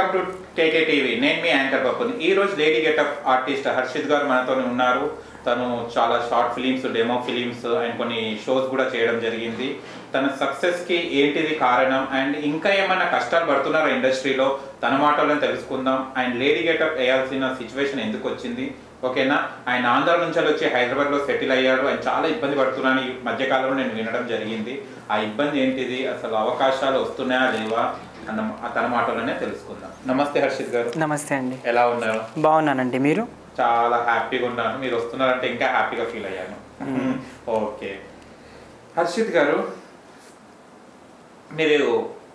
Welcome to KK TV నేను మీ anchor బాబుని ఈ రోజు లేడీ గెటప్ ఆర్టిస్ట్ హర్షిత్ గారు మనతో ఉన్నారు తను చాలా short films demo films and కొన్ని షోస్ కూడా చేయడం జరిగింది తన సక్సెస్కి ఏంటిది కారణం అండ్ ఇంకా ఏమైనా కష్టాలు పడుతున్నారా ఇండస్ట్రీలో తన మాటలను తెలుసుకుందాం అండ్ లేడీ గెటప్ వేయాల్సిన సిచ్యువేషన్ ఎందుకు వచ్చింది ఓకేనా ఆయన ఆంధ్ర నుంచి వచ్చి హైదరాబాద్లో సెటిల్ అయ్యాడు ఆయన చాలా ఇబ్బంది పడుతున్నాను ఈ మధ్యకాలంలో నేను వినడం జరిగింది ఆ ఇబ్బంది ఏంటిది అసలు అవకాశాలు వస్తున్నాయా లేవా అన్న తన మాటలోనే తెలుసుకుందాం నమస్తే హర్షిత్ గారు నమస్తే అండి ఎలా ఉన్నారు బాగున్నానండి మీరు చాలా హ్యాపీగా ఉన్నాను మీరు వస్తున్నారంటే ఇంకా హ్యాపీగా ఫీల్ అయ్యాను ఓకే హర్షిత్ గారు మీరు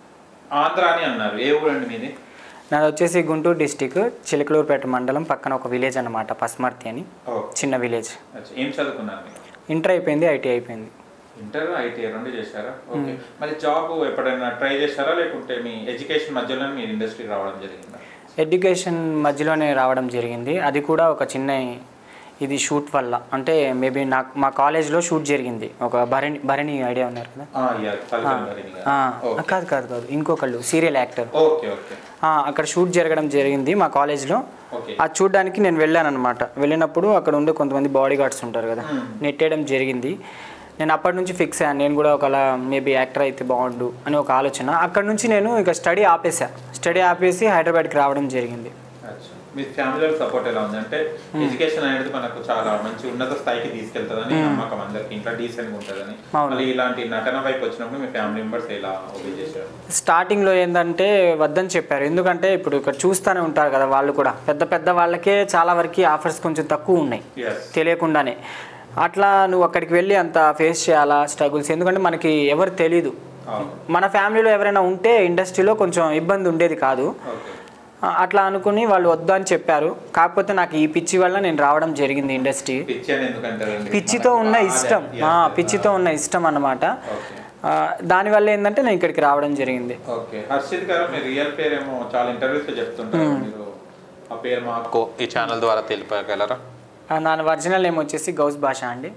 ఆంధ్ర అని అన్నారు ఏ ఊరండి మీది నాది వచ్చేసి గుంటూరు డిస్టిక్ చిలకలూరుపేట మండలం పక్కన ఒక విలేజ్ అన్నమాట పస్మర్తి అని ఓ చిన్న విలేజ్ అచ్చా. ఏం చదువుకున్నారు మీరు ఇంటర్ అయిపోయింది ఐటీ అయిపోయింది ఇంటర్ ఐటీ రెండు చేశారా ఓకే మరి జాబ్ ఎప్పుడైనా ట్రై చేశారా లేకుంటే మీ ఎడ్యుకేషన్ మధ్యలో మీరు ఇండస్ట్రీకి రావడం జరిగిందా ఎడ్యుకేషన్ మధ్యలోనే రావడం జరిగింది అది కూడా ఒక చిన్న ఇది షూట్ వల్ల అంటే మేబీ నాకు మా కాలేజ్లో షూట్ జరిగింది ఒక భరణి భరణి ఐడియా ఉన్నారు కదా ఆ, యా, ఫలితం గారిని కదా. ఆ, ఓకే. కాదు కాదు కాదు ఇంకొకళ్ళు సీరియల్ యాక్టర్ ఓకే ఓకే అక్కడ షూట్ జరగడం జరిగింది మా కాలేజ్లో ఓకే అది చూడడానికి నేను వెళ్ళాను అనమాట వెళ్ళినప్పుడు అక్కడ ఉండే కొంతమంది బాడీ గార్డ్స్ ఉంటారు కదా నెట్టేయడం జరిగింది నేను అప్పటి నుంచి ఫిక్స్ అయ్యాను నేను కూడా ఒకలా మేబీ యాక్టర్ అయితే బాగుండు అని ఒక ఆలోచన అక్కడ నుంచి నేను ఇక స్టడీ ఆపేసా స్టడీ ఆపేసి హైదరాబాద్కి రావడం జరిగింది అచ్చా. మీ ఫ్యామిలీ సపోర్ట్ ఎలా ఉంది అంటే ఎడ్యుకేషన్ అనేది మనకు చాలా మంచి ఉన్నత స్థాయికి తీసుకెళ్తుందని నమ్మకం అందరికి ఇంట్లో డీసెంట్ ఉంటుందని అవును. మళ్ళీ ఇలాంటి నటన వైపు వచ్చినప్పుడు మీ ఫ్యామిలీ మెంబర్స్ ఎలా ఒబే చేశారు స్టార్టింగ్లో ఏంటంటే వద్దని చెప్పారు ఎందుకంటే ఇప్పుడు ఇక్కడ చూస్తూనే ఉంటారు కదా వాళ్ళు కూడా పెద్ద పెద్ద వాళ్ళకే చాలా వరకు ఆఫర్స్ కొంచెం తక్కువ ఉన్నాయి ఎస్ తెలియకుండానే అట్లా నువ్వు అక్కడికి వెళ్ళి అంత ఫేస్ చేయాలా స్ట్రగుల్స్ ఎందుకంటే మనకి ఎవరు తెలీదు అవును మన ఫ్యామిలీలో ఎవరైనా ఉంటే ఇండస్ట్రీలో కొంచెం ఇబ్బంది ఉండేది కాదు ఓకే ఆ, అట్లా అనుకుని వాళ్ళు వద్దు అని చెప్పారు కాకపోతే నాకు ఈ పిచ్చి వల్ల నేను రావడం జరిగింది ఇండస్ట్రీ పిచ్చి అని ఎందుకంటారండి పిచ్చితో ఉన్న మనకు ఇష్టం అదే, ఆ, yes, పిచ్చితో ఉన్న ఇష్టం అన్నమాట ఓకే ఆ, దానివల్ల ఏంటంటే నేను ఇక్కడికి రావడం జరిగింది ఓకే హర్షిత్ గారు మీ రియల్ పేరేమో చాలా ఇంటర్వ్యూస్ లో చెప్తుంటారు మీరు ఆ పేరు మాకు ఈ ఛానల్ ద్వారా తెలిపగలరా ఆ, నా ఒరిజినల్ నేమ్ వచ్చేసి గౌస్ భాష అండి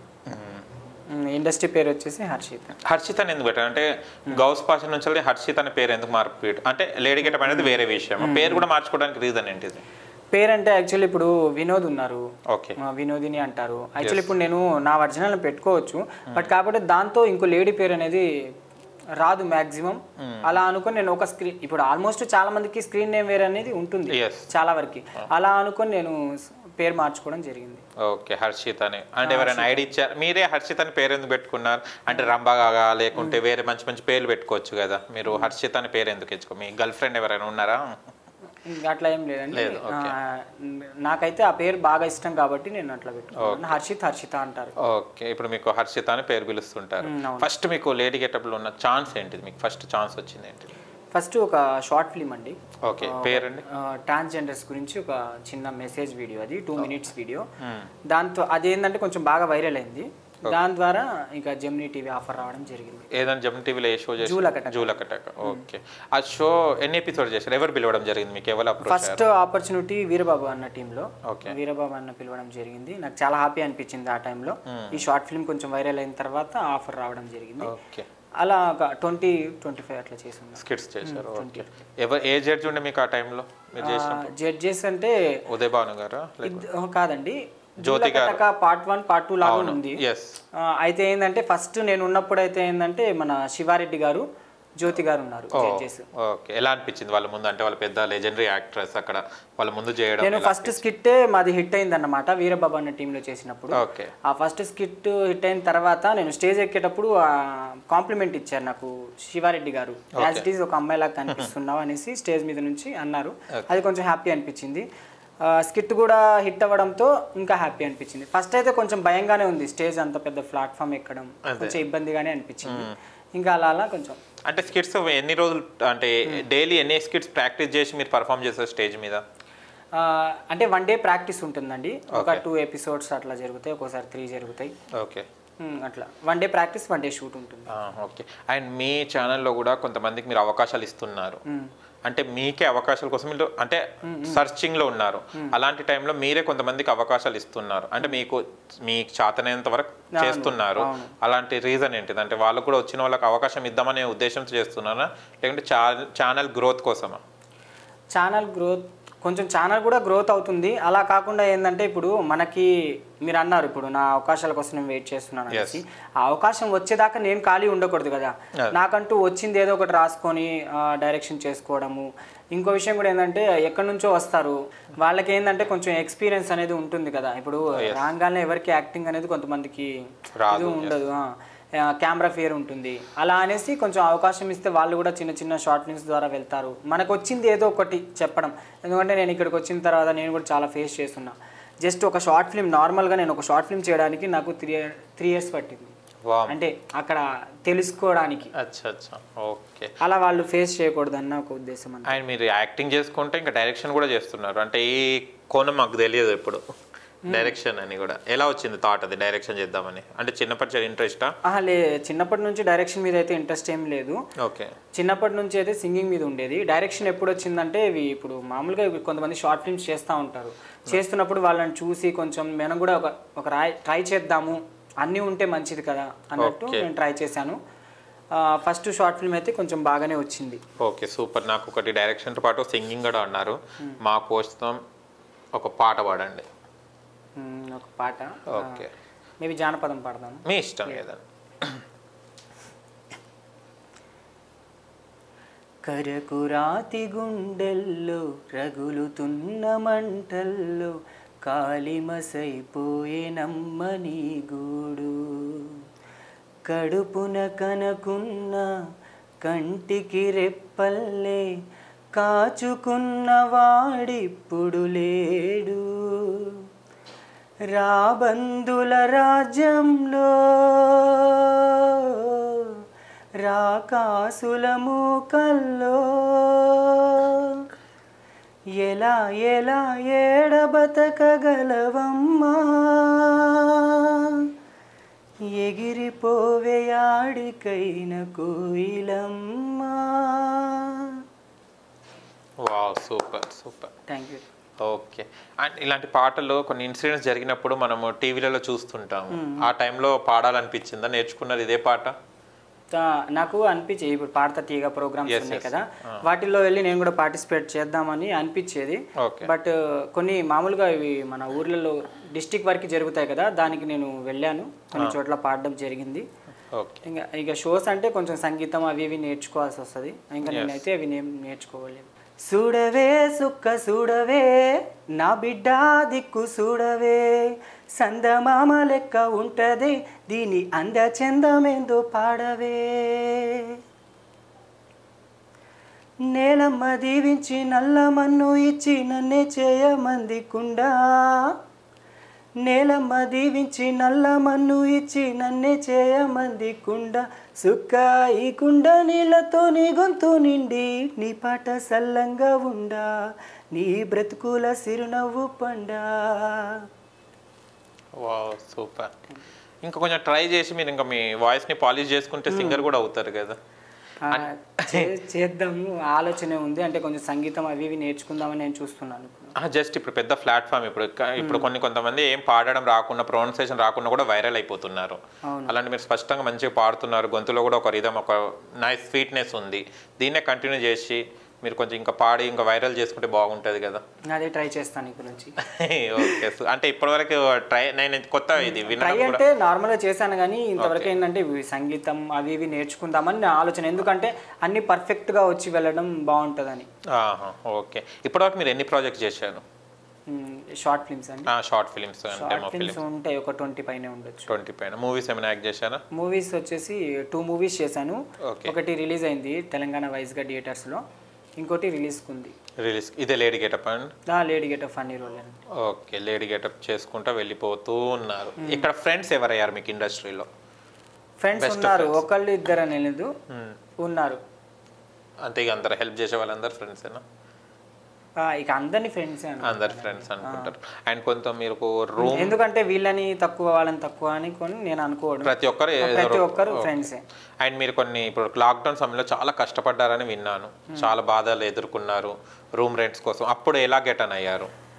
ఉమ్, ఇండస్ట్రీ పేరు వచ్చేసి హర్షిత్ హర్షిత్ అని ఎందుకు పెట్టారు అంటే గౌస్ పాష నుంచి వెళ్ళి హర్షిత్ అనే పేరు ఎందుకు మార్పు అంటే లేడీ గెటప్ అనేది వేరే విషయం పేరు కూడా మార్చుకోవడానికి రీజన్ ఏంటిది పేరు అంటే యాక్చువల్లీ ఇప్పుడు వినోద్ ఉన్నారు ఓకే ఆ, వినోదిని అంటారు యాక్చువల్లీ ఇప్పుడు నేను నా ఒరిజినల్ పెట్టుకోవచ్చు బట్ కాకపోతే దాంతో ఇంకో లేడీ పేరు అనేది రాదు మ్యాక్సిమం అలా అనుకొని నేను ఒక స్క్రీన్ ఇప్పుడు ఆల్మోస్ట్ చాలా మందికి స్క్రీన్ నేమ్ వేరే అనేది ఉంటుంది Yes. చాలా వరకు అలా అనుకొని నేను స్- పేరు మార్చుకోవడం జరిగింది ఓకే హర్షిత్ అని అంటే ఎవరైనా ఐడి ఇచ్చారు మీరే హర్షిత్ అని పేరు ఎందుకు పెట్టుకున్నారు అంటే రంభగా లేకుంటే వేరే మంచి మంచి పేర్లు పెట్టుకోవచ్చు కదా మీరు హర్షిత్ అని పేరు ఎందుకు ఇచ్చుకో మీ గర్ల్ ఫ్రెండ్ ఎవరైనా ఉన్నారా ఇంకా అట్లా ఏం లేదండి లేదు, ఆ, నాకైతే ఆ పేరు బాగా ఇష్టం కాబట్టి నేను అట్లా పెట్టుకున్నాను హర్షిత్ హర్షిత అంటారు ఓకే ఇప్పుడు మీకు హర్షిత్ అని పేరు పిలుస్తుంటారు మ్, అవును. ఫస్ట్ మీకు లేడీ గెటప్లో ఉన్న ఛాన్స్ ఏంటిది మీకు ఫస్ట్ ఛాన్స్ వచ్చింది ఏంటిది ఫస్ట్ ఒక షార్ట్ ఫిలిం అండి ఓకే పేరండి ట్రాన్స్జెండర్స్ గురించి ఒక చిన్న మెసేజ్ వీడియో అది టూ మినిట్స్ వీడియో దాంతో అదేంటంటే కొంచెం బాగా వైరల్ అయింది దాని ద్వారా ఇంకా జెమినీ టీవీ ఆఫర్ రావడం జరిగింది ఏదైనా జమ్ టీవీలో ఏ షో చేసి జూలకటక. జూలకటక ఓకే ఆ షో ఎన్ని ఎపిసోడ్ చేశారు ఎవరు పిలవడం జరిగింది మీకు ఎవరు అప్రోచ్ ఫస్ట్ ఆపర్చునిటీ వీరబాబు అన్న టీంలో Okay. వీరబాబు అన్న పిలవడం జరిగింది నాకు చాలా హ్యాపీ అనిపించింది ఆ టైంలో ఈ షార్ట్ ఫిల్మ్ కొంచెం వైరల్ అయిన తర్వాత ఆఫర్ రావడం జరిగింది ఓకే అలా ఒక ట్వంటీ ట్వంటీ ఫైవ్ అట్లా చేసింది స్కిట్స్ చేశారు ఓకే ఎవరు ఏ జడ్జి ఉండే మీకు ఆ టైంలో మీరు చేసిన జడ్జెస్ అంటే ఉదయ్ భాను గారా ఇద్- ఆ, కాదండి జ్యోతి గారు. పార్ట్ వన్ పార్ట్ టూ లాగా ఉంది ఎస్ ఆ, అయితే ఏంటంటే ఫస్ట్ నేను ఉన్నప్పుడు అయితే ఏంటంటే మన శివారెడ్డి గారు జ్యోతి గారు ఉన్నారు జడ్జెస్ ఓకే ఎలా అనిపించింది వాళ్ళ ముందు అంటే వాళ్ళ పెద్ద లెజెండరీ యాక్ట్రెస్ అక్కడ వాళ్ళ ముందు చేయడం నేను ఫస్ట్ స్కిట్టే మాది హిట్ అయింది అన్నమాట వీరబాబు అన్న టీంలో చేసినప్పుడు ఓకే ఆ ఫస్ట్ స్కిట్ హిట్ అయిన తర్వాత నేను స్టేజ్ ఎక్కేటప్పుడు కాంప్లిమెంట్ ఇచ్చారు నాకు శివారెడ్డి గారు యాజ్ ఇట్ ఈస్ ఒక అమ్మాయిలాగా కనిపిస్తున్నావు అనేసి స్టేజ్ మీద నుంచి అన్నారు అది కొంచెం హ్యాపీ అనిపించింది స్కిట్ కూడా హిట్ అవ్వడంతో ఇంకా హ్యాపీ అనిపించింది ఫస్ట్ అయితే కొంచెం భయంగానే ఉంది స్టేజ్ అంత పెద్ద ప్లాట్ఫామ్ ఎక్కడం కొంచెం ఇబ్బందిగానే అనిపించింది ఇంకా అలా అలా కొంచెం అంటే స్కిట్స్ ఎన్ని రోజులు అంటే డైలీ ఎన్ని స్కిట్స్ ప్రాక్టీస్ చేసి మీరు పర్ఫామ్ చేస్తారు స్టేజ్ మీద ఆ, అంటే వన్ డే ప్రాక్టీస్ ఉంటుందండి ఒక టూ ఎపిసోడ్స్ అట్లా జరుగుతాయి ఒక్కోసారి త్రీ జరుగుతాయి ఓకే ఉమ్, అట్లా one day practice one day shoot ఉంటుంది ఓకే అండ్ మీ ఛానల్లో కూడా కొంతమందికి మీరు అవకాశాలు ఇస్తున్నారు అంటే మీకే అవకాశాల కోసం మీరు అంటే searching లో ఉన్నారు అలాంటి టైంలో మీరే కొంతమందికి అవకాశాలు ఇస్తున్నారు అంటే మీకు మీకు చేతనైనంత వరకు చేస్తున్నారు అలాంటి రీజన్ ఏంటిది అంటే వాళ్ళకు కూడా వచ్చిన వాళ్ళకి అవకాశం ఇద్దామనే ఉద్దేశంతో చేస్తున్నారా లేకుంటే ఛానల్ గ్రోత్ కోసమా ఛానల్ గ్రోత్ కొంచెం ఛానల్ కూడా గ్రోత్ అవుతుంది అలా కాకుండా ఏంటంటే ఇప్పుడు మనకి మీరు అన్నారు ఇప్పుడు నా అవకాశాల కోసం నేను వెయిట్ చేస్తున్నాను అనేసి ఆ అవకాశం వచ్చేదాకా నేను ఖాళీ ఉండకూడదు కదా నాకంటూ వచ్చింది ఏదో ఒకటి రాసుకొని డైరెక్షన్ చేసుకోవడము ఇంకో విషయం కూడా ఏంటంటే ఎక్కడి నుంచో వస్తారు వాళ్ళకి ఏంటంటే కొంచెం ఎక్స్పీరియన్స్ అనేది ఉంటుంది కదా ఇప్పుడు రాగానే ఎవరికి యాక్టింగ్ అనేది కొంతమందికి ఇది ఉండదు ఆ. ఆ, కెమెరా ఫేర్ ఉంటుంది అలా అనేసి కొంచెం అవకాశం ఇస్తే వాళ్ళు కూడా చిన్న చిన్న షార్ట్ ఫిల్మ్స్ ద్వారా వెళ్తారు మనకు వచ్చింది ఏదో ఒకటి చెప్పడం ఎందుకంటే నేను ఇక్కడికి వచ్చిన తర్వాత నేను కూడా చాలా ఫేస్ చేస్తున్నా జస్ట్ ఒక షార్ట్ ఫిల్మ్ నార్మల్గా నేను ఒక షార్ట్ ఫిల్మ్ చేయడానికి నాకు త్రీ త్రీ ఇయర్స్ పట్టింది వా అంటే అక్కడ తెలుసుకోవడానికి అచ్చా అచ్చా ఓకే అలా వాళ్ళు ఫేస్ చేయకూడదు అన్న ఒక ఉద్దేశం అంతే అండ్ మీరు యాక్టింగ్ చేసుకుంటే ఇంకా డైరెక్షన్ కూడా చేస్తున్నారు అంటే ఈ కోణం మాకు తెలియదు ఇప్పుడు డైరెక్షన్ అని కూడా ఎలా వచ్చింది థాట్ అది డైరెక్షన్ చేద్దామని అంటే చిన్నప్పటి ఇంట్రెస్టా ఆహా, లే చిన్నప్పటి నుంచి డైరెక్షన్ మీద అయితే ఇంట్రెస్ట్ ఏం లేదు ఓకే చిన్నప్పటి నుంచి అయితే సింగింగ్ మీద ఉండేది డైరెక్షన్ ఎప్పుడు వచ్చిందంటే ఇవి ఇప్పుడు మామూలుగా ఇవి కొంతమంది షార్ట్ ఫిల్మ్స్ చేస్తూ ఉంటారు చేస్తున్నప్పుడు వాళ్ళని చూసి కొంచెం మనం కూడా ఒక ఒక రాయ్ ట్రై చేద్దాము అన్నీ ఉంటే మంచిది కదా అన్నట్టు నేను ట్రై చేశాను ఫస్ట్ షార్ట్ ఫిల్మ్ అయితే కొంచెం బాగానే వచ్చింది ఓకే సూపర్ నాకు ఒకటి డైరెక్షన్తో పాటు సింగింగ్ కూడా అన్నారు మా కోసం ఒక పాట పాడండి మ్మ్, ఒక పాట ఓకే మేబీ జానపదం పాడదాము మీ ఇష్టం ఏదైనా కరకురాతి గుండెల్లో రగులుతున్న మంటల్లో కాలిమసైపోయే నమ్మని గూడు కడుపున కనకున్న కంటికి రెప్పల్లే కాచుకున్న వాడిప్పుడు లేడు రాబందుల రాజ్యంలో రాకాసుల మూకల్లో ఎలా ఎలా ఏడబతకగలవమ్మా ఎగిరిపోవే ఆడికైన కోయిలమ్మా wow super super thank you okay and ఇలాంటి పాటలు కొన్ని ఇన్సిడెంట్స్ జరిగినప్పుడు మనము టీవీలలో చూస్తుంటాము ఆ టైంలో పాడాలనిపించిందా నేర్చుకున్నారు ఇదే పాట నాకు అనిపించేది ఇప్పుడు పాడత తీగ ప్రోగ్రామ్స్ ఉన్నాయి కదా వాటిల్లో వెళ్ళి నేను కూడా పార్టిసిపేట్ చేద్దామని అనిపించేది ఓకే బట్ కొన్ని మామూలుగా ఇవి మన ఊర్లలో డిస్టిక్ వరకు జరుగుతాయి కదా దానికి నేను వెళ్ళాను కొన్ని చోట్ల పాడడం జరిగింది ఓకే ఇంకా ఇక షోస్ అంటే కొంచెం సంగీతం అవి ఇవి నేర్చుకోవాల్సి వస్తుంది ఇంకా నేనైతే అవి నేను నేర్చుకోవలేదు చూడవే సుక్క చూడవే నా బిడ్డ దిక్కు చూడవే సందమామ లెక్క ఉంటదే దీని అంద చందమేందో పాడవే నేలమ్మ దీవించి నల్ల మన్ను ఇచ్చి నన్నే చేయమంది కుండా నేలమ్మ దీవించి నల్ల మన్ను ఇచ్చి నన్నే చేయమంది కుండ సుక్క ఈ కుండ నీళ్ళతో నీ గొంతు నిండి నీ పాట సల్లంగా ఉండా నీ బ్రతుకుల సిరునవ్వు పండా వావ్ సూపర్ ఇంకా కొంచెం ట్రై చేసి మీరు ఇంకా మీ వాయిస్ని పాలిష్ చేసుకుంటే సింగర్ కూడా అవుతారు కదా ఆ, చే- చేద్దాము ఆలోచన ఉంది అంటే కొంచెం సంగీతం అవి ఇవి నేర్చుకుందామని నేను చూస్తున్నాను జస్ట్ ఇప్పుడు పెద్ద ప్లాట్ఫామ్ ఇప్పుడు క- ఇప్పుడు కొన్ని కొంతమంది ఏం పాడడం రాకుండా ప్రొనౌన్సియేషన్ రాకుండా కూడా వైరల్ అయిపోతున్నారు అవును. అలాంటి మీరు స్పష్టంగా మంచిగా పాడుతున్నారు గొంతులో కూడా ఒక రిధం ఒక నైస్ స్వీట్నెస్ ఉంది దీన్నే కంటిన్యూ చేసి మీరు కొంచెం ఇంకా పాడి ఇంకా వైరల్ చేసుకుంటే బాగుంటుంది కదా అదే ట్రై చేస్తాను ఇక నుంచి ఓకే అంటే ఇప్పటివరకు ట్రై నేను కొత్త ఇది ట్రై వినడం కూడా అంటే నార్మల్గా చేశాను కానీ ఇంతవరకు ఏంటంటే ఇవి సంగీతం అవి ఇవి నేర్చుకుందామని నా ఆలోచన ఎందుకంటే అన్ని పర్ఫెక్ట్గా వచ్చి వెళ్ళడం బాగుంటుందని ఆహా, ఓకే ఇప్పటివరకు మీరు ఎన్ని ప్రాజెక్ట్స్ చేశారు షార్ట్ ఫిల్మ్స్ అండి షార్ట్ ఫిలిమ్స్ అంటే షార్ట్ ఫిల్మ్స్ ఉంటాయి ఒక ట్వంటీ పైనే ఉండొచ్చు ట్వంటీ పైన మూవీస్ ఏమైనా యాక్ట్ చేశారా మూవీస్ వచ్చేసి టూ మూవీస్ చేశాను ఓకే ఒకటి రిలీజ్ అయింది తెలంగాణ వైజ్గా థియేటర్స్లో ఇంకోటి రిలీజ్కి ఉంది రిలీజ్ ఇదే lady getup and the lady get funny role అని ఓకే లేడీ గెటప్ చేసుకుంటా వెళ్ళిపోతూ ఉన్నారు ఇక్కడ ఫ్రెండ్స్ ఎవరయ్యారు మీకు ఇండస్ట్రీలో ఫ్రెండ్స్ ఉన్నారు ఒకళ్ళు ఇద్దరు అని లేదు ఉన్నారు అంతే ఇక అందరు హెల్ప్ చేసే వాళ్ళందరు ఫ్రెండ్సేనా ఆ, ఇక అందరినీ ఫ్రెండ్సే అన్న అందరు ఫ్రెండ్స్ అనుకుంటారు అండ్ కొంత మీరు రూమ్ ఎందుకంటే వీళ్ళని తక్కువ వాళ్ళని తక్కువ అని కొని నేను అనుకోవడం ప్రతి ఒక్కరు ప్రతి ఒక్కరు ఫ్రెండ్సే అండ్ మీరు కొన్ని ఇప్పుడు లాక్డౌన్ సమయంలో చాలా కష్టపడ్డారని విన్నాను చాలా బాధలు ఎదుర్కొన్నారు రూమ్ రెంట్స్ కోసం అప్పుడు ఎలా గెట్ అని అయ్యారు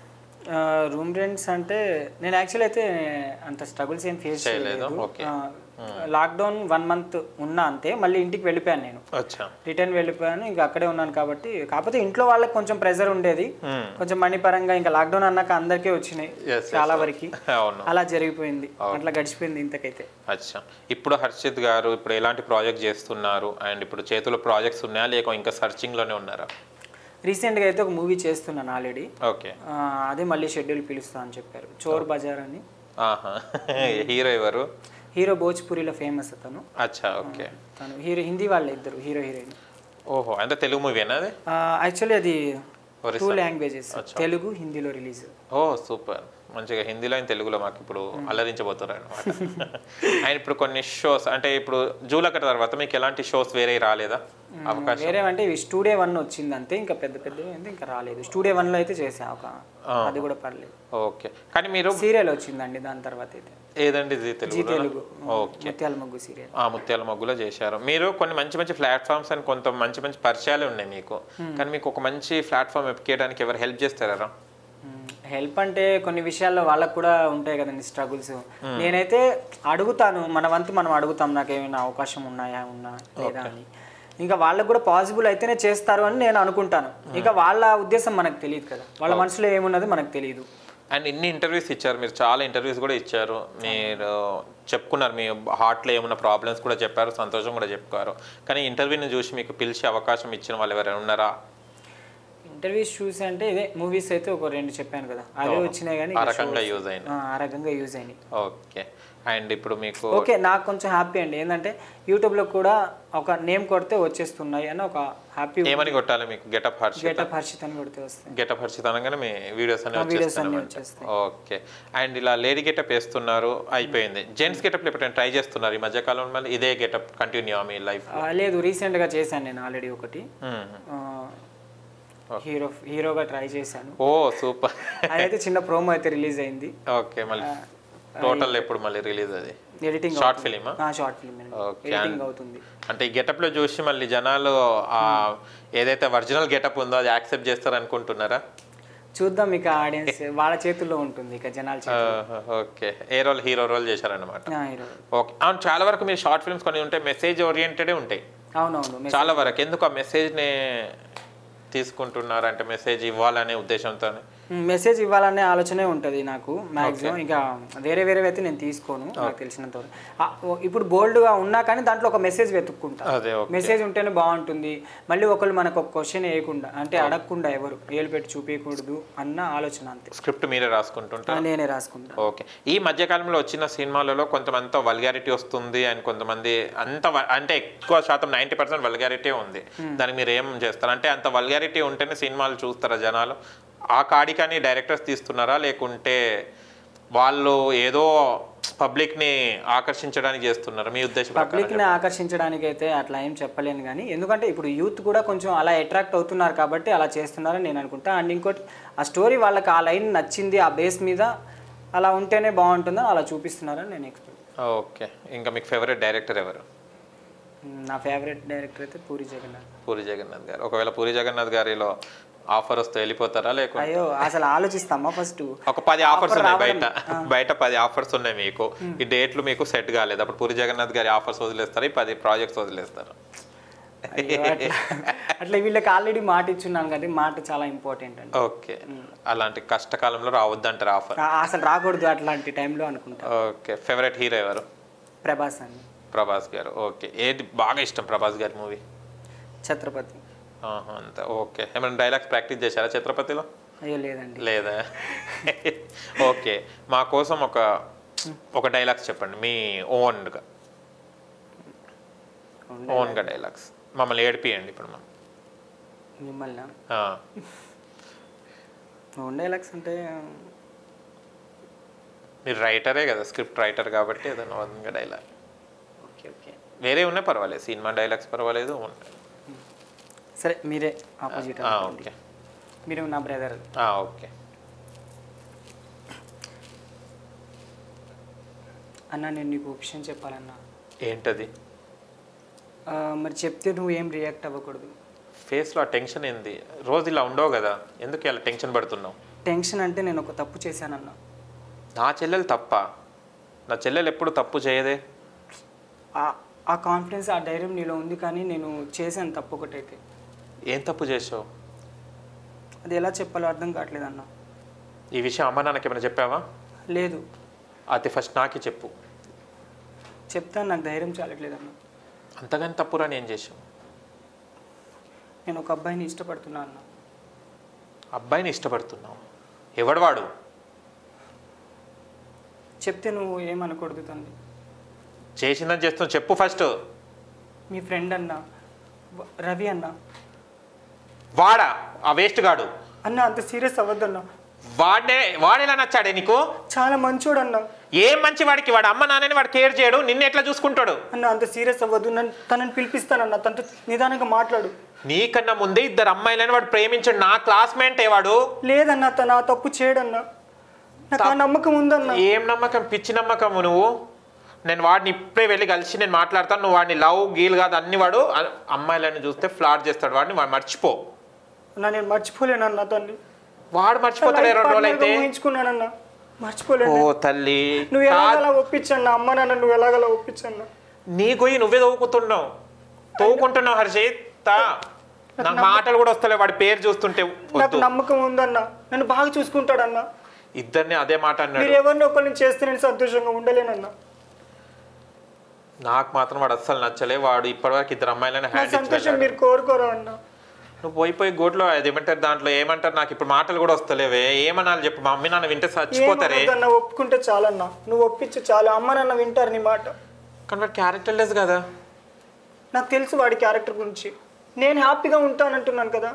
రూమ్ రెంట్స్ అంటే నేను యాక్చువల్ అయితే అంత స్ట్రగుల్స్ ఏం ఫేస్ చేయలేదు, చేయలేదు okay. లాక్డౌన్ వన్ మంత్ ఉన్నా అంతే మళ్ళీ ఇంటికి వెళ్ళిపోయాను నేను అచ్చా రిటర్న్ వెళ్ళిపోయాను ఇంకా అక్కడే ఉన్నాను కాబట్టి కాకపోతే ఇంట్లో వాళ్ళకి కొంచెం ప్రెజర్ ఉండేది Hmm. కొంచెం మనీ పరంగా ఇంకా లాక్డౌన్ అన్నాక అందరికీ వచ్చినాయి Yes, yes, చాలా yes. వరకు అవును అలా జరిగిపోయింది అట్లా గడిచిపోయింది ఇంతకైతే అచ్చా ఇప్పుడు హర్షిత్ గారు ఇప్పుడు ఎలాంటి ప్రాజెక్ట్ చేస్తున్నారు అండ్ ఇప్పుడు చేతిలో ప్రాజెక్ట్స్ ఉన్నాయా లేక ఇంకా searching లోనే ఉన్నారా రీసెంట్గా అయితే ఒక మూవీ చేస్తున్నాను ఆల్రెడీ ఓకే అదే మళ్ళీ షెడ్యూల్ పిలుస్తా అని చెప్పారు చోర్ బజార్ అని ఆహా హీరో ఎవరు హీరో భోజ్పురిలో ఫేమస్ అతను అచ్చా ఓకే తను హీరో హిందీ వాళ్ళే ఇద్దరు హీరో హీరోయిన్ ఓహో అంటే తెలుగు మూవీనా అది యాక్చువల్లీ అది ఒరిస్సా. టూ లాంగ్వేజెస్ తెలుగు హిందీలో రిలీజ్ ఓ సూపర్ మంచిగా హిందీలో అండ్ తెలుగులో మాకు ఇప్పుడు అల్లరించబోతున్నారు అనమాట అండ్ ఇప్పుడు కొన్ని షోస్ అంటే ఇప్పుడు జూలకట తర్వాత మీకు ఎలాంటి షోస్ వేరే రాలేదా అవకాశం వేరే అంటే ఇవి స్టూడియో వన్ వచ్చింది అంతే ఇంకా పెద్ద పెద్ద అయితే ఇంకా రాలేదు స్టూడియో వన్ లో అయితే చేసా ఒక అది కూడా పర్లేదు ఓకే కానీ మీరు సీరియల్ వచ్చిందండి దాని తర్వాత అయితే ఏదండి Zee Zee Telugu Telugu okay Mutyala Muggu serial ఆ ముత్యాల మొగ్గులో చేశారు మీరు కొన్ని మంచి మంచి ప్లాట్ఫామ్స్ అని కొంత మంచి మంచి పరిచయాలు ఉన్నాయి మీకు కానీ మీకు ఒక మంచి ప్లాట్ఫామ్ ఎక్కియడానికి ఎవరు హెల్ప్ చేస్తారా హెల్ప్ అంటే కొన్ని విషయాల్లో వాళ్ళకు కూడా ఉంటాయి కదండి స్ట్రగుల్స్ నేనైతే అడుగుతాను మన వంతు మనం అడుగుతాం నాకు ఏమైనా అవకాశం ఉన్నాయా ఉన్నా లేదా అని ఇంకా వాళ్ళకు కూడా పాసిబుల్ అయితేనే చేస్తారు అని నేను అనుకుంటాను ఇంకా వాళ్ళ ఉద్దేశం మనకు తెలియదు కదా వాళ్ళ మనసులో ఏమున్నది మనకు తెలియదు అండ్ ఇన్ని ఇంటర్వ్యూస్ ఇచ్చారు మీరు చాలా ఇంటర్వ్యూస్ కూడా ఇచ్చారు మీరు చెప్పుకున్నారు మీ హార్ట్లో ఏమున్న ప్రాబ్లమ్స్ కూడా చెప్పారు సంతోషం కూడా చెప్పుకోరు కానీ ఇంటర్వ్యూని చూసి మీకు పిలిచే అవకాశం ఇచ్చిన వాళ్ళు ఎవరైనా ఉన్నారా ఇంటర్వ్యూస్ చూసి అంటే ఇదే మూవీస్ అయితే ఒక రెండు చెప్పాను కదా అవే వచ్చినాయి కానీ ఆ రకంగా యూజ్ అయిన ఆ, ఆ రకంగా యూజ్ అయినాయి ఓకే అండ్ ఇప్పుడు మీకు ఓకే నాకు కొంచెం హ్యాపీ అండి ఏంటంటే యూట్యూబ్లో కూడా ఒక నేమ్ కొడితే వచ్చేస్తున్నాయి అని ఒక హ్యాపీ ఏమని కొట్టాలి మీకు గెటప్ హర్షిత్ గేటప్ హర్షిత్ అని కొడితే వస్తాయి గెటప్ హర్షిత్ అనగానే మీ వీడియోస్ అన్ని వీడియోస్ అన్ని వచ్చేస్తాయి వచ్చేస్తాయి ఓకే అండ్ ఇలా లేడీ గెటప్ వేస్తున్నారు అయిపోయింది జెంట్స్ గెటప్ ఎప్పుడైనా ట్రై చేస్తున్నారు ఈ మధ్యకాలంలో మళ్ళీ ఇదే గెటప్ కంటిన్యూ మీ లైఫ్ ఆ, లేదు రీసెంట్గా చేశాను నేను ఆల్రెడీ ఒకటి ఆ, హీరో హీరోగా ట్రై చేశాను ఓ సూపర్ అదైతే చిన్న ప్రోమో అయితే రిలీజ్ అయింది ఓకే మళ్ళీ టోటల్ ఎప్పుడు మళ్ళీ రిలీజ్ అది ఎడిటింగ్ షార్ట్ ఫిలిమా షార్ట్ ఫిల్మ్ Okay, ఎడిటింగ్ అవుతుంది అంటే ఈ గెటప్ లో చూసి మళ్ళీ జనాలు ఆ ఏదైతే ఒరిజినల్ గెటప్ ఉందో అది యాక్సెప్ట్ చేస్తారు అనుకుంటున్నారా చూద్దాం ఇక ఆడియన్స్ వాళ్ళ చేతుల్లో ఉంటుంది ఇక జనాల చేతుల్లో ఓకే ఏ రోల్ హీరో రోల్ చేశారనమాట ఆ, హీరో ఓకే అవును చాలా వరకు మీరు షార్ట్ ఫిల్మ్స్ కొన్ని ఉంటాయి మెసేజ్ ఓరియంటెడే ఉంటాయి అవునవును చాలా వరకు ఎందుకు ఆ మెసేజ్ని తీసుకుంటున్నారు అంటే మెసేజ్ ఇవ్వాలనే ఉద్దేశంతో మెసేజ్ ఇవ్వాలనే ఆలోచనే ఉంటుంది నాకు మ్యాక్సిమం ఇంకా వేరే వేరే అయితే నేను తీసుకోను నాకు తెలిసినంత వరకు. ఆ, ఓ- ఇప్పుడు బోల్డ్గా ఉన్నా కానీ దాంట్లో ఒక మెసేజ్ వెతుక్కుంటా అదే ఓకే మెసేజ్ ఉంటేనే బాగుంటుంది మళ్ళీ ఒకళ్ళు మనకు ఒక క్వశ్చన్ వేయకుండా అంటే అడగకుండా ఎవరు ఏలు పెట్టి చూపించకూడదు అన్న ఆలోచన అంతే స్క్రిప్ట్ మీరే రాసుకుంటుంటారు ఆ, నేనే రాసుకుంటా ఓకే ఈ మధ్యకాలంలో వచ్చిన సినిమాలలో కొంతమంది వల్గారిటీ వస్తుంది అండ్ కొంతమంది అంత వ- అంటే ఎక్కువ శాతం నైంటీ పర్సెంట్ వల్గారిటీ ఉంది దానికి మీరు ఏం చేస్తారు అంటే అంత వల్గారిటీ ఉంటేనే సినిమాలు చూస్తారా జనాలు ఆ కాడికని డైరెక్టర్స్ తీస్తున్నారా లేకుంటే వాళ్ళు ఏదో పబ్లిక్ని ఆకర్షించడానికి చేస్తున్నారు మీ ఉద్దేశం ప్రకారం పబ్లిక్ని ఆకర్షించడానికి అయితే అట్లా ఏం చెప్పలేను కానీ ఎందుకంటే ఇప్పుడు యూత్ కూడా కొంచెం అలా అట్రాక్ట్ అవుతున్నారు కాబట్టి అలా చేస్తున్నారని నేను అనుకుంటా అండ్ ఇంకోటి ఆ స్టోరీ వాళ్ళకి ఆ లైన్ నచ్చింది ఆ బేస్ మీద అలా ఉంటేనే బాగుంటుందని అలా చూపిస్తున్నారని నేను ఎక్స్పెక్ట్ ఓకే ఇంకా మీకు ఫేవరెట్ డైరెక్టర్ ఎవరు నా ఫేవరెట్ డైరెక్టర్ అయితే పూరి జగన్నాథ్ పూరి జగన్నాథ్ గారు ఒకవేళ పూరి జగన్నాథ్ గారిలో ఆఫర్ వస్తే వెళ్ళిపోతారా లేకుంటే అయ్యో అసలు ఆలోచిస్తామా ఫస్ట్ ఒక పది ఆఫర్స్ ఉన్నాయి బయట బయట పది ఆఫర్స్ ఉన్నాయి మీకు ఈ డేట్లు మీకు సెట్ కాలేదు అప్పుడు పూరి జగన్నాథ్ గారి ఆఫర్స్ వదిలేస్తారు ఈ పది ప్రాజెక్ట్స్ వదిలేస్తారు అట్లా అట్లా వీళ్ళకి ఆల్రెడీ మాట ఇచ్చున్నాను కాబట్టి మాట చాలా ఇంపార్టెంట్ అండి ఓకే అలాంటి కష్టకాలంలో రావద్దంటారు ఆఫర్ ఆ- అసలు రాకూడదు అట్లాంటి టైంలో అనుకుంటా ఓకే ఫేవరెట్ హీరో ఎవరు ప్రభాస్ అండి ప్రభాస్ గారు ఓకే ఏది బాగా ఇష్టం ప్రభాస్ గారి మూవీ ఛత్రపతి అంత ఓకే ఏమైనా డైలాగ్స్ ప్రాక్టీస్ చేశారా ఛత్రపతిలో అయ్యో లేదండి లేదా ఓకే మా కోసం ఒక ఒక డైలాగ్స్ చెప్పండి మీ ఓన్గా ఓన్గా డైలాగ్స్ మమ్మల్ని ఏడిపియండి ఇప్పుడు మనం మిమ్మల్ని ఆ, ఉండే ఎలక్స్ అంటే మీరు రైటరే కదా స్క్రిప్ట్ రైటర్ కాబట్టి ఏదైనా ఓన్గా డైలాగ్ ఓకే ఓకే వేరే ఉన్నాయి పర్వాలేదు సినిమా డైలాగ్స్ పర్వాలేదు ఉన్నాయి సరే మీరే ఆపోజిట్ ఆ, ఓకే మీరు నా బ్రదర్ ఆ, ఓకే అన్న నేను నీకు ఒక విషయం చెప్పాలన్నా ఏంటది ఆ, మరి చెప్తే నువ్వు ఏం రియాక్ట్ అవ్వకూడదు ఫేస్లో ఆ టెన్షన్ ఏంది రోజు ఇలా ఉండవు కదా ఎందుకు ఇలా టెన్షన్ పడుతున్నావు టెన్షన్ అంటే నేను ఒక తప్పు చేశానన్న నా చెల్లెలు తప్ప నా చెల్లెలు ఎప్పుడు తప్పు చేయదే ఆ- ఆ కాన్ఫిడెన్స్ ఆ ధైర్యం నీలో ఉంది కానీ నేను చేశాను తప్పు ఒకటైతే ఏం తప్పు చేసావు అది ఎలా చెప్పాలో అర్థం కావట్లేదు అన్న ఈ విషయం అమ్మ నాన్నకి ఏమైనా చెప్పావా లేదు అది ఫస్ట్ నాకే చెప్పు చెప్తాను నాకు ధైర్యం చాలట్లేదు అన్న అంతగాని తప్పురా నేను చేసావు నేను ఒక అబ్బాయిని ఇష్టపడుతున్నా అన్న అబ్బాయిని ఇష్టపడుతున్నావు ఎవడు వాడు చెప్తే నువ్వు ఏమనకూడదు తండ్రి చేసిందని చేస్తున్నావు చెప్పు ఫస్ట్ మీ ఫ్రెండ్ అన్న వ- రవి అన్న వాడా ఆ వేస్ట్ గాడు అన్న అంత సీరియస్ అవ్వద్దన్న వాడే వాడేలా నచ్చాడే నీకు చాలా మంచోడు అన్న ఏం మంచి వాడికి వాడు అమ్మ నాన్నని వాడు కేర్ చేయడు నిన్ను ఎట్లా చూసుకుంటాడు అన్న అంత సీరియస్ అవ్వద్దు నన్ను తనని పిలిపిస్తానన్న తనతో నిదానంగా మాట్లాడు నీకన్నా ముందే ఇద్దరు అమ్మాయిలని వాడు ప్రేమించాడు నా క్లాస్మేటే వాడు లేదన్న తన ఆ తప్పు చేయడన్న నాకు ఆ నమ్మకం ఉందన్న ఏం నమ్మకం పిచ్చి నమ్మకము నువ్వు నేను వాడిని ఇప్పుడే వెళ్ళి కలిసి నేను మాట్లాడతాను నువ్వు వాడిని లవ్ గీల్ కాదు అన్ని వాడు అ- అమ్మాయిలని చూస్తే ఫ్లాట్ చేస్తాడు వాడిని వాడు మర్చిపో అన్న నేను మర్చిపోలేనన్న తన్ని వాడు మర్చిపోతాడు రెండు రోజులు అయితే ఊహించుకున్నానన్న ఓ మర్చిపోలేను తల్లి నువ్వు కాదు. ఎలాగలా ఒప్పించన్న అమ్మ నాన్న నువ్వు ఎలాగలా ఒప్పించన్న నీ గొయ్యి నువ్వే తవ్వుకుతున్నావు తవ్వుకుంటున్నావు హర్షిత్ తా. నాకు మాటలు కూడా వస్తలే వాడి పేరు చూస్తుంటే నాకు వద్దు నమ్మకం ఉందన్న నన్ను బాగా చూసుకుంటాడన్న ఇద్దరిని అదే మాట అన్నాడు మీరు ఎవరిని ఒకరిని చేస్తే నేను సంతోషంగా ఉండలేనన్న నాకు మాత్రం వాడు అస్సలు నచ్చలే వాడు ఇప్పటివరకు ఇద్దరు అమ్మాయిలని నా హ్యాండ్ సంతోషం ఇచ్చి మీరు కోరుకోరా అన్న నువ్వు పోయి పోయి గోట్లో అది ఏమంటారు దాంట్లో ఏమంటారు నాకు ఇప్పుడు మాటలు కూడా వస్తలేవే ఏమనాలి చెప్పు మా అమ్మ నాన్న వింటే చచ్చిపోతారే ఏమన్నా ఒప్పుకుంటే చాలన్న నువ్వు ఒప్పించు చాలు అమ్మ నాన్న వింటారు నీ మాట కానీ వాడు క్యారెక్టర్ లెస్ కదా నాకు తెలుసు వాడి క్యారెక్టర్ గురించి నేను హ్యాపీగా ఉంటానంటున్నాను కదా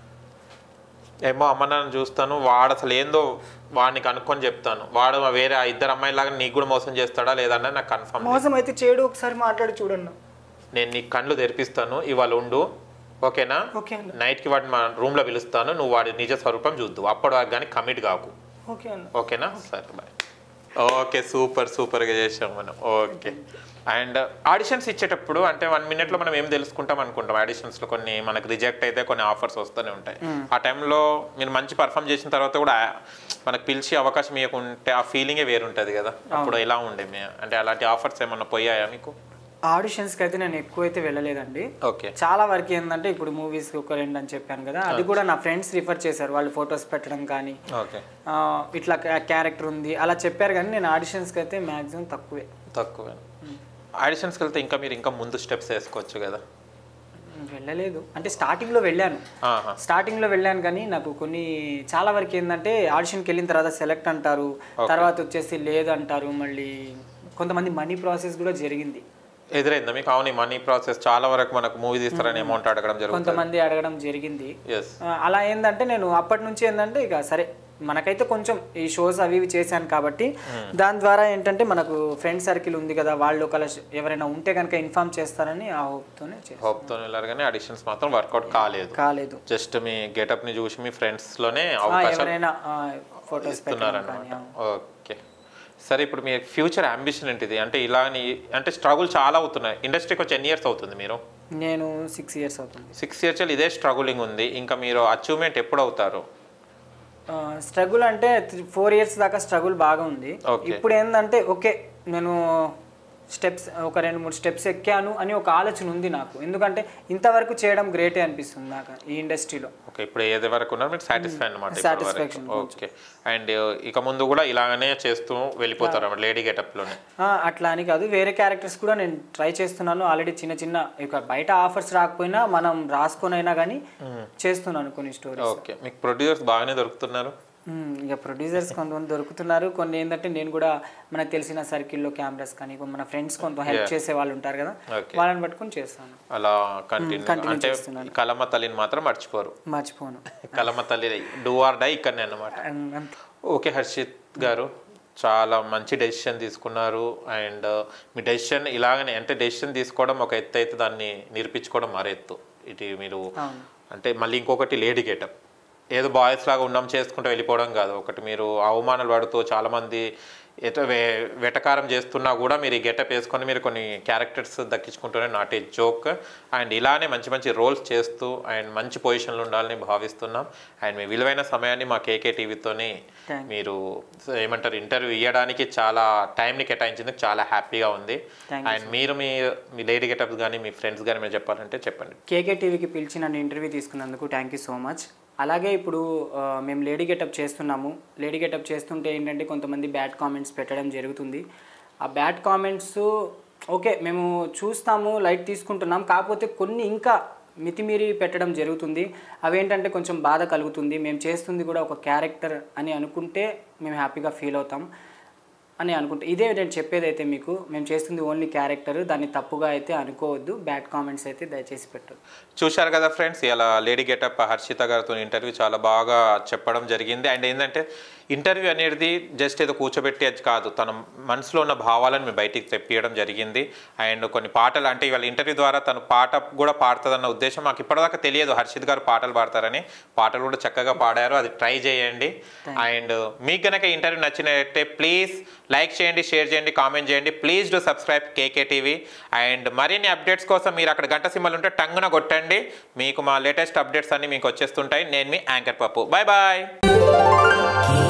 ఏమో అమ్మ నాన్న చూస్తాను వాడు అసలు ఏందో వాడిని కనుక్కొని చెప్తాను వాడు వేరే ఆ ఇద్దరు అమ్మాయిలాగా నీకు కూడా మోసం చేస్తాడా లేదన్నా నాకు కన్ఫర్మ్ మోసం అయితే చేయడు ఒకసారి మాట్లాడి చూడన్న నేను నీ కళ్ళు తెరిపిస్తాను ఇవాళ ఉండు ఓకేనా ఓకే అన్న నైట్కి వాడిని మా రూమ్లో పిలుస్తాను నువ్వు వాడి నిజ స్వరూపం చూద్దు అప్పటి వరకు కానీ కమిట్ కాకు ఓకే అన్న ఓకేనా సరే బాయ్ ఓకే సూపర్ సూపర్గా చేసాం మనం ఓకే అండ్ ఆడిషన్స్ ఇచ్చేటప్పుడు అంటే వన్ మినిట్లో మనం ఏం తెలుసుకుంటాం అనుకుంటాం ఆడిషన్స్లో కొన్ని మనకు రిజెక్ట్ అయితే కొన్ని ఆఫర్స్ వస్తూనే ఉంటాయి ఆ టైంలో మీరు మంచి పర్ఫామ్ చేసిన తర్వాత కూడా మనకు పిలిచి అవకాశం ఇవ్వకుంటే ఆ ఫీలింగే వేరుంటుంది కదా అప్పుడు ఎలా ఉండే మీ అంటే అలాంటి ఆఫర్స్ ఏమన్నా పోయాయా మీకు ఆడిషన్స్కి అయితే నేను ఎక్కువ అయితే వెళ్ళలేదండి ఓకే చాలా వరకు ఏంటంటే ఇప్పుడు మూవీస్ ఒక రెండు అని చెప్పాను కదా అది కూడా నా ఫ్రెండ్స్ రిఫర్ చేశారు వాళ్ళు ఫొటోస్ పెట్టడం కానీ ఓకే ఆ, ఇట్లా క్యారెక్టర్ ఉంది అలా చెప్పారు కానీ నేను ఆడిషన్స్కి అయితే మ్యాక్సిమం తక్కువే తక్కువే ఆడిషన్స్కి వెళ్తే ఇంకా మీరు ఇంకా ముందు స్టెప్స్ వేసుకోవచ్చు కదా వెళ్ళలేదు అంటే స్టార్టింగ్లో వెళ్ళాను ఆహా. స్టార్టింగ్లో వెళ్ళాను కానీ నాకు కొన్ని చాలా వరకు ఏంటంటే ఆడిషన్కి వెళ్ళిన తర్వాత సెలెక్ట్ అంటారు తర్వాత వచ్చేసి లేదు అంటారు మళ్ళీ కొంతమంది మనీ ప్రాసెస్ కూడా జరిగింది ఎదురైందా మీకు అవును మనీ ప్రాసెస్ చాలా వరకు మనకు మూవీ తీస్తారని అమౌంట్ అడగడం జరుగుతుంది కొంతమంది అడగడం జరిగింది ఎస్ ఆ, అలా ఏంటంటే నేను అప్పటి నుంచి ఏంటంటే ఇక సరే మనకైతే కొంచెం ఈ షోస్ అవి ఇవి చేశాను కాబట్టి దాని ద్వారా ఏంటంటే మనకు ఫ్రెండ్ సర్కిల్ ఉంది కదా వాళ్ళు ఒకవేళ ఎవరైనా ఉంటే కనుక ఇన్ఫార్మ్ చేస్తారని ఆ హోప్తోనే చేశాను హోప్తో వెళ్ళారు కానీ ఆడిషన్స్ మాత్రం వర్కౌట్ కాలేదు కాలేదు జస్ట్ మీ గెటప్ ని చూసి మీ ఫ్రెండ్స్ లోనే ఆ, అవకాశం ఎవరైనా ఫొటోస్ పెట్టడం కానీ ఇస్తున్నారన్నమాట ఓకే సరే ఇప్పుడు మీ ఫ్యూచర్ అంబిషన్ ఏంటిది అంటే ఇలాని అంటే స్ట్రగుల్ చాలా అవుతున్నాయి ఇండస్ట్రీకి వచ్చి ఎన్ని ఇయర్స్ అవుతుంది మీరు నేను సిక్స్ ఇయర్స్ అవుతుంది సిక్స్ ఇయర్స్ ఇదే స్ట్రగులింగ్ ఉంది ఇంకా మీరు అచీవ్మెంట్ ఎప్పుడు అవుతారు స్ట్రగుల్ అంటే ఫోర్ ఇయర్స్ దాకా స్ట్రగుల్ బాగా ఉంది Okay. ఇప్పుడు ఏంటంటే ఓకే నేను స్టెప్స్ ఒక రెండు మూడు స్టెప్స్ ఎక్కాను అని ఒక ఆలోచన ఉంది నాకు ఎందుకంటే ఇంతవరకు చేయడం గ్రేటే అనిపిస్తుంది నాకు ఈ ఇండస్ట్రీలో ఓకే ఇప్పుడు ఏది వరకు ఉన్నారు మీరు సాటిస్ఫై అనమాట Satisfaction ఓకే అండ్ ఇక ముందు కూడా ఇలాగనే చేస్తూ వెళ్ళిపోతారు అన్నమాట లేడీ గెటప్ లోనే ఆ, అట్లా అని కాదు వేరే క్యారెక్టర్స్ కూడా నేను ట్రై చేస్తున్నాను ఆల్రెడీ చిన్న చిన్న ఇక బయట ఆఫర్స్ రాకపోయినా మనం రాసుకొని అయినా కానీ చేస్తున్నాను కొన్ని స్టోరీస్ ఓకే మీకు ప్రొడ్యూసర్స్ బాగానే దొరుకుతున్నారు ఇక ప్రొడ్యూసర్స్ కొంతమంది దొరుకుతున్నారు కొన్ని ఏంటంటే నేను కూడా మనకు తెలిసిన సర్కిల్లో కెమెరాస్ కానీ ఇప్పుడు మన ఫ్రెండ్స్ కొంత హెల్ప్ చేసే వాళ్ళు ఉంటారు కదా Okay. వాళ్ళని పట్టుకొని చేస్తాను అలా కంటిన్యూ continue అంటే చేస్తున్నాను. కలమ తల్లిని మాత్రం మర్చిపోరు మర్చిపోను కలమ తల్లి డూ ఆర్ డై ఇక్కడనే అన్నమాట అండ్ అంతే. ఓకే హర్షిత్ గారు చాలా మంచి డెసిషన్ తీసుకున్నారు అండ్ మీ డెసిషన్ ఇలాగనే అంటే డెసిషన్ తీసుకోవడం ఒక ఎత్తు అయితే దాన్ని నిరూపించుకోవడం మరో ఎత్తు ఇటు మీరు అవును అంటే మళ్ళీ ఇంకొకటి లేడీ గెటప్ ఏదో బాయ్స్ లాగా ఉన్నాం చేసుకుంటూ వెళ్ళిపోవడం కాదు ఒకటి మీరు అవమానాలు పడుతూ చాలామంది ఎట వే- వెటకారం చేస్తున్నా కూడా మీరు ఈ గెటప్ వేసుకొని మీరు కొన్ని క్యారెక్టర్స్ దక్కించుకుంటూనే నాట్ ఏ జోక్ అండ్ ఇలానే మంచి మంచి రోల్స్ చేస్తూ అండ్ మంచి పొజిషన్లో ఉండాలని భావిస్తున్నాం అండ్ మీ విలువైన సమయాన్ని మా కేకే టీవీతోని Thank మీరు ఏమంటారు ఇంటర్వ్యూ ఇవ్వడానికి చాలా టైంని కేటాయించింది చాలా హ్యాపీగా ఉంది Thank you, అండ్ మీరు మీ మీ లేడీ గెటప్స్ కానీ మీ ఫ్రెండ్స్ కానీ మీరు చెప్పాలంటే చెప్పండి కేకే టీవీకి పిలిచి నన్ను ఇంటర్వ్యూ తీసుకున్నందుకు థ్యాంక్ యూ సో మచ్ అలాగే ఇప్పుడు ఆ, మేము లేడీ గెటప్ చేస్తున్నాము లేడీ గెటప్ చేస్తుంటే ఏంటంటే కొంతమంది బ్యాడ్ కామెంట్స్ పెట్టడం జరుగుతుంది ఆ బ్యాడ్ కామెంట్స్ ఓకే మేము చూస్తాము లైట్ తీసుకుంటున్నాం కాకపోతే కొన్ని ఇంకా మితిమీరి పెట్టడం జరుగుతుంది అవేంటంటే కొంచెం బాధ కలుగుతుంది మేము చేస్తుంది కూడా ఒక క్యారెక్టర్ అని అనుకుంటే మేము హ్యాపీగా ఫీల్ అవుతాం అని అనుకుంటే ఇదే నేను చెప్పేది అయితే మీకు మేము చేస్తుంది ఓన్లీ క్యారెక్టర్ దాన్ని తప్పుగా అయితే అనుకోవద్దు బ్యాడ్ కామెంట్స్ అయితే దయచేసి పెట్టదు చూశారు కదా ఫ్రెండ్స్ ఇలా లేడీ గెటప్ హర్షిత గారితో ఇంటర్వ్యూ చాలా బాగా చెప్పడం జరిగింది అండ్ ఏంటంటే ఇంటర్వ్యూ అనేది జస్ట్ ఏదో కూర్చోబెట్టి అది కాదు తన మనసులో ఉన్న భావాలను మేము బయటికి తెప్పియడం జరిగింది అండ్ కొన్ని పాటలు అంటే ఇవాళ ఇంటర్వ్యూ ద్వారా తను పాట కూడా పాడుతుందన్న ఉద్దేశం మాకు ఇప్పటిదాకా తెలియదు హర్షిత్ గారు పాటలు పాడతారని పాటలు కూడా చక్కగా పాడారు అది ట్రై చేయండి అండ్ మీకు గనక ఇంటర్వ్యూ నచ్చినట్టే ప్లీజ్ లైక్ చేయండి షేర్ చేయండి కామెంట్ చేయండి please do subscribe KK TV and మరిన్ని అప్డేట్స్ కోసం మీరు అక్కడ గంట సింబల్ ఉంటే టంగున కొట్టండి మీకు మా లేటెస్ట్ అప్డేట్స్ అన్ని మీకు వచ్చేస్తుంటాయి నేను మీ యాంకర్ పప్పు బాయ్ బాయ్